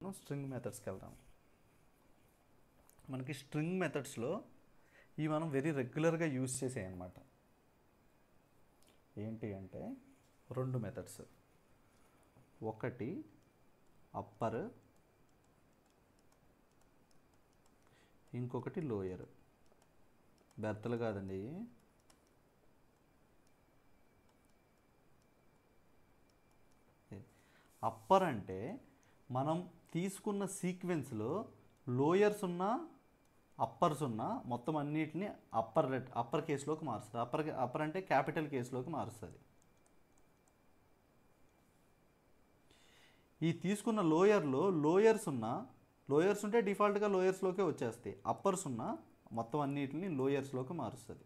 మనం స్ట్రింగ్ మెథడ్స్కి వెళ్దాం మనకి స్ట్రింగ్ మెథడ్స్లో ఇవి మనం వెరీ రెగ్యులర్గా యూజ్ చేసాయి అన్నమాట ఏంటి అంటే రెండు మెథడ్స్ ఒకటి అప్పర్ ఇంకొకటి లోయర్ బెర్తలు కాదండి అప్పర్ అంటే మనం తీసుకున్న సీక్వెన్స్లో లోయర్స్ ఉన్న అప్పర్స్ ఉన్న మొత్తం అన్నిటిని అప్పర్ లెట్ అప్పర్ కేసులోకి మారుస్తుంది అప్పర్ అప్పర్ అంటే క్యాపిటల్ కేసులోకి మారుస్తుంది ఈ తీసుకున్న లోయర్లో లోయర్స్ ఉన్న లోయర్స్ ఉంటే డిఫాల్ట్గా లోయర్స్లోకే వచ్చేస్తాయి అప్పర్స్ ఉన్న మొత్తం అన్నిటిని లోయర్స్లోకి మారుస్తుంది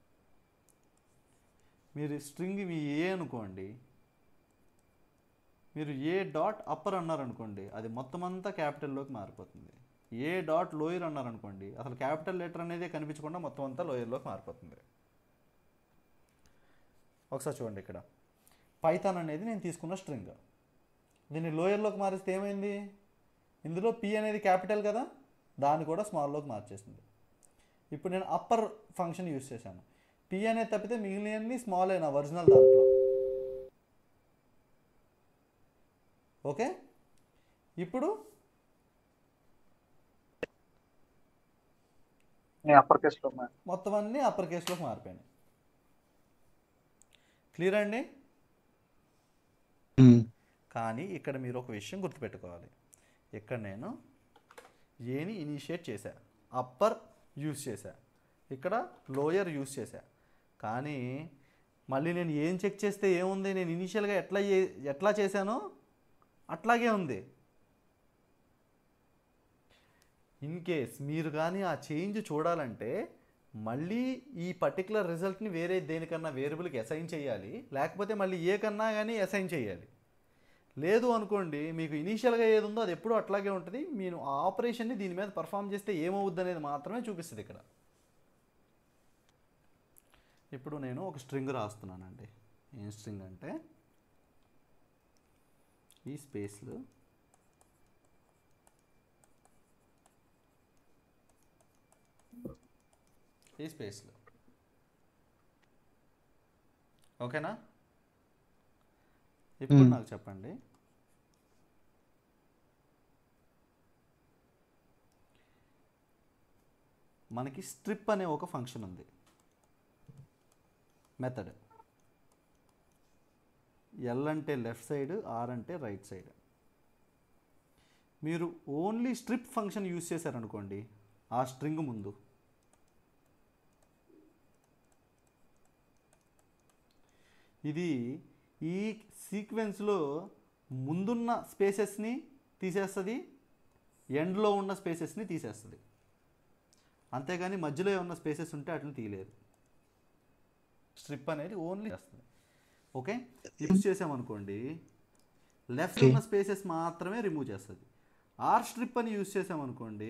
మీరు స్ట్రింగ్ మీ ఏ అనుకోండి మీరు ఏ డాట్ అప్పర్ అన్నారనుకోండి అది మొత్తం అంతా క్యాపిటల్లోకి మారిపోతుంది ఏ డాట్ లోయర్ అన్నారనుకోండి అసలు క్యాపిటల్ లెటర్ అనేది కనిపించకుండా మొత్తం అంతా లోయర్లోకి మారిపోతుంది ఒకసారి చూడండి ఇక్కడ పైథాన్ అనేది నేను తీసుకున్న స్ట్రింగ్ దీన్ని లోయర్లోకి మారిస్తే ఏమైంది ఇందులో పి అనేది క్యాపిటల్ కదా దాన్ని కూడా స్మాల్లోకి మార్చేసింది ఇప్పుడు నేను అప్పర్ ఫంక్షన్ యూస్ చేశాను పి అనేది తప్పితే మిగిలినవన్నీ స్మాల్ అయినా ఒరిజినల్ దాంట్లో ఓకే ఇప్పుడు నేను అప్పర్ కేసులో మొత్తం అన్నీ అప్పర్ కేసులోకి మారిపోయినాయి క్లియర్ అండి కానీ ఇక్కడ మీరు ఒక విషయం గుర్తుపెట్టుకోవాలి ఇక్కడ నేను ఏని ఇనిషియేట్ చేశా అప్పర్ యూస్ చేశా ఇక్కడ లోయర్ యూస్ చేశా కానీ మళ్ళీ నేను ఏం చెక్ చేస్తే ఏముంది నేను ఇనిషియల్గా ఎట్లా ఏ- ఎట్లా చేశానో అట్లాగే ఉంది ఇన్ కేస్ మీరు కానీ ఆ చేంజ్ చూడాలంటే మళ్ళీ ఈ పర్టికులర్ రిజల్ట్ని వేరే దేనికన్నా వేరియబుల్కి అసైన్ చేయాలి లేకపోతే మళ్ళీ ఏ కన్నా కానీ అసైన్ చేయాలి లేదు అనుకోండి మీకు ఇనీషియల్గా ఏది ఉందో అది ఎప్పుడూ అట్లాగే ఉంటుంది మీరు ఆ ఆపరేషన్ని దీని మీద పర్ఫామ్ చేస్తే ఏమవుద్ది అనేది మాత్రమే చూపిస్తుంది ఇక్కడ ఇప్పుడు నేను ఒక స్ట్రింగ్ రాస్తున్నానండి ఏం స్ట్రింగ్ అంటే ఈ స్పేస్లో ఈ స్పేస్లో ఓకేనా ఇప్పుడు మ్మ్. నాకు చెప్పండి మనకి స్ట్రిప్ అనే ఒక ఫంక్షన్ ఉంది మెథడ్ ఎల్ అంటే లెఫ్ట్ సైడ్ ఆర్ అంటే రైట్ సైడ్ మీరు ఓన్లీ స్ట్రిప్ ఫంక్షన్ యూజ్ చేశారనుకోండి ఆ స్ట్రింగ్ ముందు ఇది ఈ సీక్వెన్స్లో ముందున్న స్పేసెస్ని తీసేస్తుంది ఎండ్లో ఉన్న స్పేసెస్ని తీసేస్తుంది అంతేగాని మధ్యలో ఏమన్నా స్పేసెస్ ఉంటే వాటిని తీయలేదు స్ట్రిప్ అనేది ఓన్లీ చేస్తుంది ఓకే యూజ్ చేసామనుకోండి లెఫ్ట్ Okay. ఉన్న స్పేసెస్ మాత్రమే రిమూవ్ చేస్తుంది ఆర్ స్ట్రిప్ అని యూజ్ చేసామనుకోండి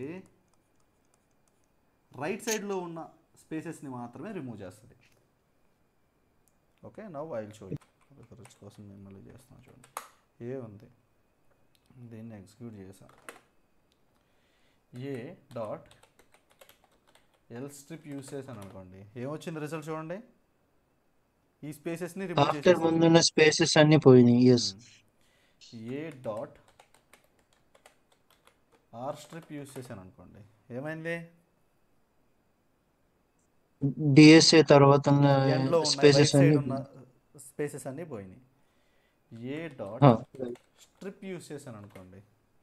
రైట్ సైడ్లో ఉన్న స్పేసెస్ని మాత్రమే రిమూవ్ చేస్తుంది okay now I show rich కోసం నేను మళ్ళీ చేస్తాను చూడండి ఏ ఉంది దీన్ని ఎగ్జిక్యూట్ చేసా A dot L strip use చేశాను అనుకోండి ఏమొచ్చింది రిజల్ట్ చూడండి ఈ స్పేసెస్ని రిమూవ్ ఆఫ్టర్ ముందున్న స్పేసెస్ అన్ని పోయినాయి yes A dot R strip use చేశాను అనుకోండి ఏమైంది డిఎస్ఏ తర్వాత ఎండ్లో ఉన్న రైట్ స్పేసెస్ సైడ్ అన్ని ఉన్న స్పేసెస్ అన్నీ పోయినాయి ఏ డాట్ ఆ, స్ట్రిప్ యూస్ చేశాను అనుకోండి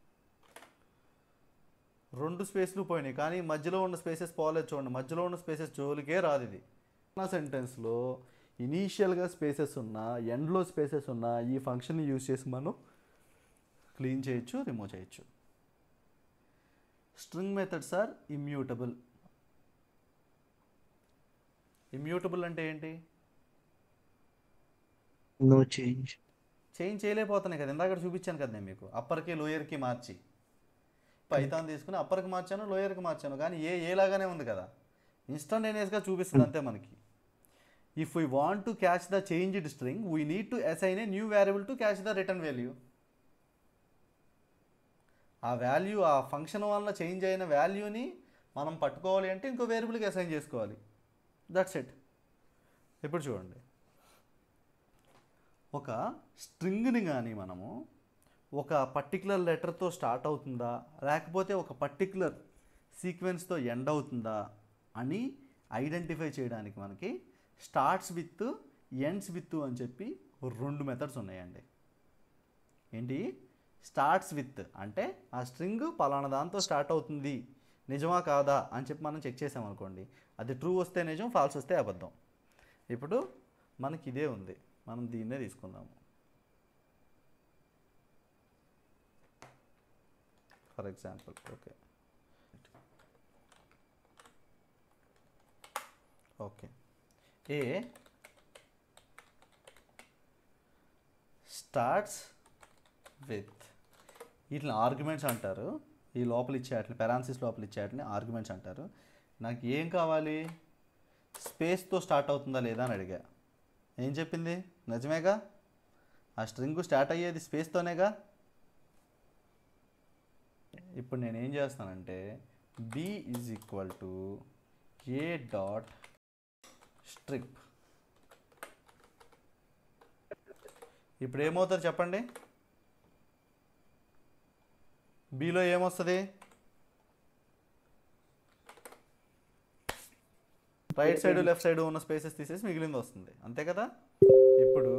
రెండు స్పేస్లు పోయినాయి కానీ మధ్యలో ఉన్న స్పేసెస్ పోలేదు చూడండి మధ్యలో ఉన్న స్పేసెస్ జోలికే రాదు ఇది నా సెంటెన్స్లో ఇనీషియల్గా స్పేసెస్ ఉన్నా ఎండ్లో స్పేసెస్ ఉన్నా ఈ ఫంక్షన్ని యూస్ చేసి మనం క్లీన్ చేయొచ్చు రిమూవ్ చేయొచ్చు string methods are immutable immutable అంటే ఏంటి నో చేంజ్ చేంజ్ చేయలేకపోతున్నాయి కదా ఇందాక చూపించాను కదా నేను మీకు అప్పర్కి లోయర్కి మార్చి పైతాన్ తీసుకుని అప్పర్కి మార్చాను లోయర్కి మార్చాను కానీ ఏ ఏలాగానే ఉంది కదా ఇన్స్టంటేనియస్గా చూపిస్తుంది అంతే మనకి if we want to catch the changed string we need to assign a new variable to catch the return value ఆ వాల్యూ ఆ ఫంక్షన్ వల్ల చేంజ్ అయిన వాల్యూని మనం పట్టుకోవాలి అంటే ఇంకో వేరియబుల్కి అసైన్ చేసుకోవాలి దట్స్ ఇట్ ఇప్పుడు చూడండి ఒక స్ట్రింగ్ని కానీ మనము ఒక పర్టికులర్ లెటర్తో స్టార్ట్ అవుతుందా లేకపోతే ఒక పర్టికులర్ సీక్వెన్స్తో ఎండ్ అవుతుందా అని ఐడెంటిఫై చేయడానికి మనకి స్టార్ట్స్ విత్ ఎండ్స్ విత్ అని చెప్పి రెండు మెథడ్స్ ఉన్నాయండి ఏంటి స్టార్ట్స్ విత్ అంటే ఆ స్ట్రింగ్ పలానా దాంతో స్టార్ట్ అవుతుంది నిజమా కాదా అని చెప్పి మనం చెక్ చేసామనుకోండి అది ట్రూ వస్తే నిజం ఫాల్స్ వస్తే అబద్ధం ఇప్పుడు మనకి ఇదే ఉంది మనం దీన్నే తీసుకుందాము for example okay okay A starts with వీటిని ఆర్గ్యుమెంట్స్ అంటారు ఈ లోపల ఇచ్చే వాటిని పెరాన్సిస్ లోపల ఇచ్చే వాటిని ఆర్గ్యుమెంట్స్ అంటారు నాకు ఏం కావాలి స్పేస్తో స్టార్ట్ అవుతుందా లేదా అని అడిగా ఏం చెప్పింది నిజమేగా ఆ స్ట్రింగ్ స్టార్ట్ అయ్యేది స్పేస్తోనేగా ఇప్పుడు నేను ఏం చేస్తానంటే B is equal to A dot strip ఇప్పుడు ఏమవుతుంది చెప్పండి బిలో ఏమొస్తుంది రైట్ సైడ్ లెఫ్ట్ సైడ్ ఉన్న స్పేసెస్ తీసేసి మిగిలింది వస్తుంది అంతే కదా ఇప్పుడు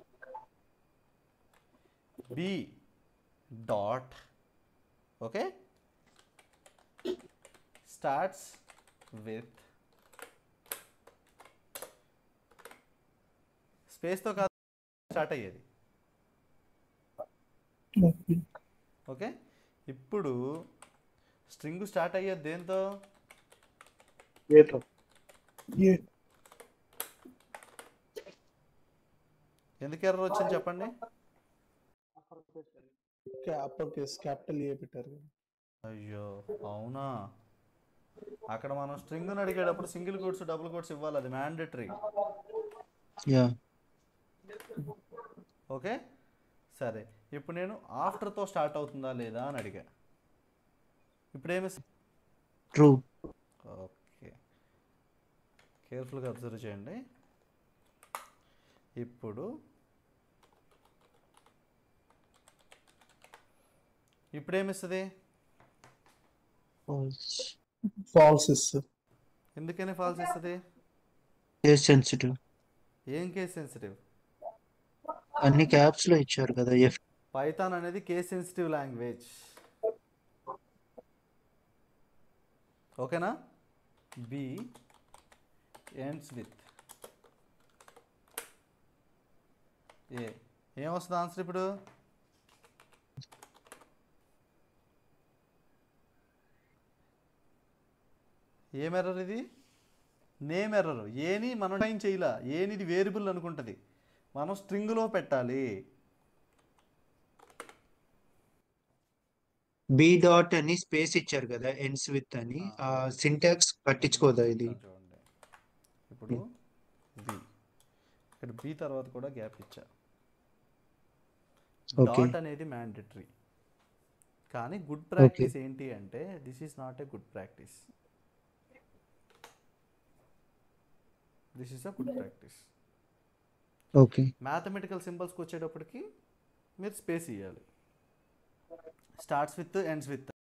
B dot okay starts with స్పేస్తో కాదు స్టార్ట్ అయ్యేది ఓకే ఇప్పుడు స్ట్రింగ్ స్టార్ట్ అయ్యేది దేంతో ఏతో ఏ ఎందుకు ఎర్రర్ వచ్చింది చెప్పండి అప్పర్ కేస్ క్యాపిటల్ ఏ పెట్టారు కదా. అయ్యో అవునా అక్కడ మనం స్ట్రింగ్ అడిగేటప్పుడు సింగిల్ కోట్స్ డబుల్ కోట్స్ ఇవ్వాలి అది మ్యాండేటరీ యా ఓకే సరే ఇప్పుడు నేను ఆఫ్టర్తో స్టార్ట్ అవుతుందా లేదా అని అడిగా ఇప్పుడు ఏమి ట్రూ ఓకే కేర్ఫుల్గా అబ్జర్వ్ చేయండి ఇప్పుడు ఇప్పుడు ఏమిస్తుంది ఫాల్స్ ఇస్ ఎందుకని ఫాల్స్ ఇస్తుంది కేస్ సెన్సిటివ్ ఏం కేస్ సెన్సిటివ్ అన్ని క్యాప్స్ లో ఇచ్చారు కదా ఎఫ్ పైథాన్ అనేది కేస్ సెన్సిటివ్ లాంగ్వేజ్ ఓకేనా బి ఎండ్స్ విత్ ఏ ఏమొస్తుంది ఆన్సర్ ఇప్పుడు ఏం ఎర్రర్ ఇది నేమ్ ఎర్రర్ ఏని మనం టైం చేయలే ఏని ఇది వేరియబుల్ అనుకుంటుంది మనం స్ట్రింగ్లో పెట్టాలి బి డాట్ అని స్పేస్ ఇచ్చారు కదా ఎండ్స్ విత్ అని ఆ సింటాక్స్ పట్టించుకోదా ఇది చూడండి ఇప్పుడు బి ఇక్కడ బి తర్వాత కూడా గ్యాప్ ఇచ్చా Okay. డాట్ అనేది మ్యాండేటరీ కానీ గుడ్ ప్రాక్టీస్ ఏంటి అంటే this is not a good practice this is a good practice okay mathematical సింబల్స్కి వచ్చేటప్పటికి మీరు స్పేస్ ఇవ్వాలి స్టార్ట్స్ విత్ ఎండ్స్ విత్